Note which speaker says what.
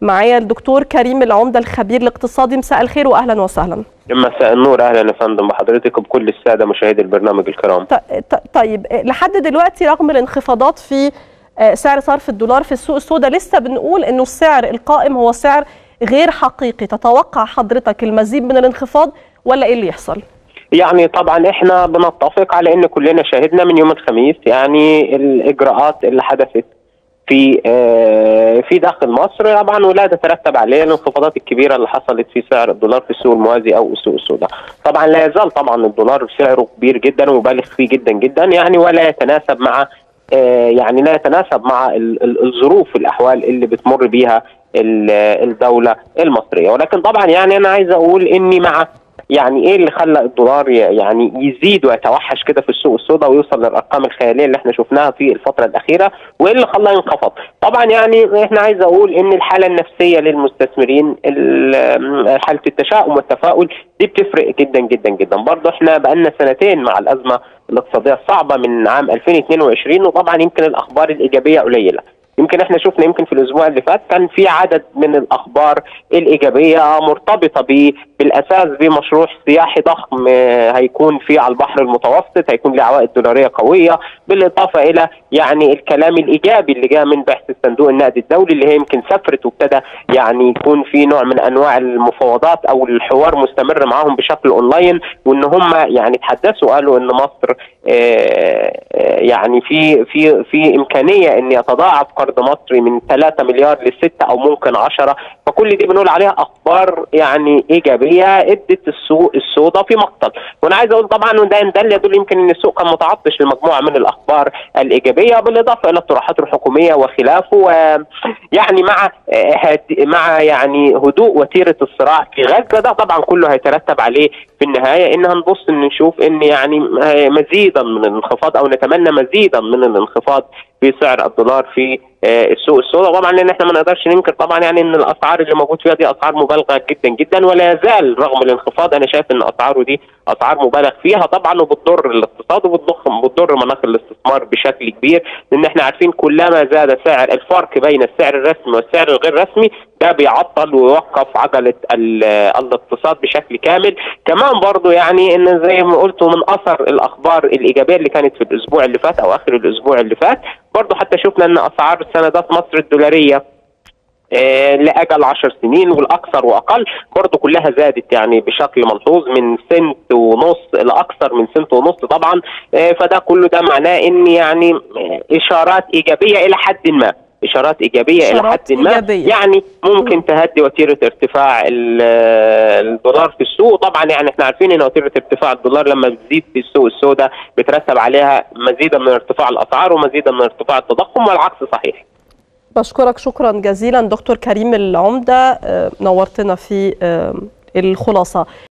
Speaker 1: معايا الدكتور كريم العمده الخبير الاقتصادي مساء الخير واهلا وسهلا
Speaker 2: مساء النور اهلا يا فندم بحضرتك وبكل الساده مشاهدي البرنامج الكرام
Speaker 1: طيب لحد دلوقتي رغم الانخفاضات في سعر صرف الدولار في السوق السوداء لسه بنقول انه السعر القائم هو سعر غير حقيقي تتوقع حضرتك المزيد من الانخفاض ولا ايه اللي يحصل
Speaker 2: يعني طبعا احنا بنتفق على ان كلنا شاهدنا من يوم الخميس يعني الاجراءات اللي حدثت في في داخل مصر طبعا ولا تترتب عليه الانخفاضات الكبيره اللي حصلت في سعر الدولار في السوق الموازي او السوق السوداء. طبعا لا يزال طبعا الدولار سعره كبير جدا ومبالغ فيه جدا جدا يعني ولا يتناسب مع يعني لا يتناسب مع الظروف والاحوال اللي بتمر بيها الدوله المصريه ولكن طبعا يعني انا عايز اقول اني مع يعني ايه اللي خلى الدولار يعني يزيد ويتوحش كده في السوق السوداء ويوصل للارقام الخياليه اللي احنا شفناها في الفتره الاخيره وايه اللي خلاه ينخفض طبعا يعني احنا عايز اقول ان الحاله النفسيه للمستثمرين حاله التشاؤم والتفاؤل دي بتفرق جدا جدا جدا برضه احنا بقالنا سنتين مع الازمه الاقتصاديه الصعبه من عام 2022 وطبعا يمكن الاخبار الايجابيه قليله يمكن احنا شفنا يمكن في الاسبوع اللي فات كان في عدد من الاخبار الايجابيه مرتبطه ب بالاساس بمشروع سياحي ضخم هيكون في على البحر المتوسط هيكون له عوائد دولاريه قويه بالاضافه الى يعني الكلام الايجابي اللي جاء من بحث صندوق النقد الدولي اللي هي يمكن سافرت وابتدى يعني يكون في نوع من انواع المفاوضات او الحوار مستمر معاهم بشكل اونلاين وان هم يعني تحدثوا قالوا ان مصر يعني في في في امكانيه ان يتضاعف قرض مصري من 3 مليار ل 6 او ممكن 10 فكل دي بنقول عليها اخبار يعني ايجابيه ادت السوق السوداء في مقتل وانا عايز اقول طبعا وده ده اللي يدل يمكن ان السوق كان متعطش لمجموعه من الاخبار الايجابيه بالاضافه الى الطروحات الحكوميه وخلافه ويعني مع مع يعني هدوء وتيره الصراع في غزه ده طبعا كله هيترتب عليه في النهايه ان هنبص ان نشوف ان يعني مزيدا من الانخفاض او نتمنى مزيدا من الانخفاض في سعر الدولار في السوق السوداء طبعا لان احنا ما نقدرش ننكر طبعا يعني ان الاسعار اللي موجود فيها دي اسعار مبالغه جدا جدا ولا يزال رغم الانخفاض انا شايف ان اسعاره دي اسعار مبالغ فيها طبعا وبتضر الاقتصاد وبتضخم بتضر مناخ الاستثمار بشكل كبير لان احنا عارفين كلما زاد سعر الفرق بين السعر الرسمي والسعر الغير رسمي ده بيعطل ويوقف عجله الاقتصاد بشكل كامل كمان برضو يعني ان زي ما قلت من اثر الاخبار الايجابيه اللي كانت في الاسبوع اللي فات او اخر الاسبوع اللي فات برضو حتى شفنا ان اسعار سندات مصر الدولاريه آه لاجل 10 سنين والاكثر واقل برضه كلها زادت يعني بشكل ملحوظ من سنت ونص الى اكثر من سنت ونص طبعا آه فده كله ده معناه ان يعني اشارات ايجابيه الى حد ما اشارات ايجابيه
Speaker 1: إشارات
Speaker 2: الى حد ما
Speaker 1: إيجابية.
Speaker 2: يعني ممكن تهدي وتيره ارتفاع الدولار في السوق طبعا يعني احنا عارفين ان وتيره ارتفاع الدولار لما بتزيد في السوق السوداء بترتب عليها مزيدا من ارتفاع الاسعار ومزيدا من ارتفاع التضخم والعكس صحيح
Speaker 1: بشكرك شكرا جزيلا دكتور كريم العمده نورتنا في الخلاصه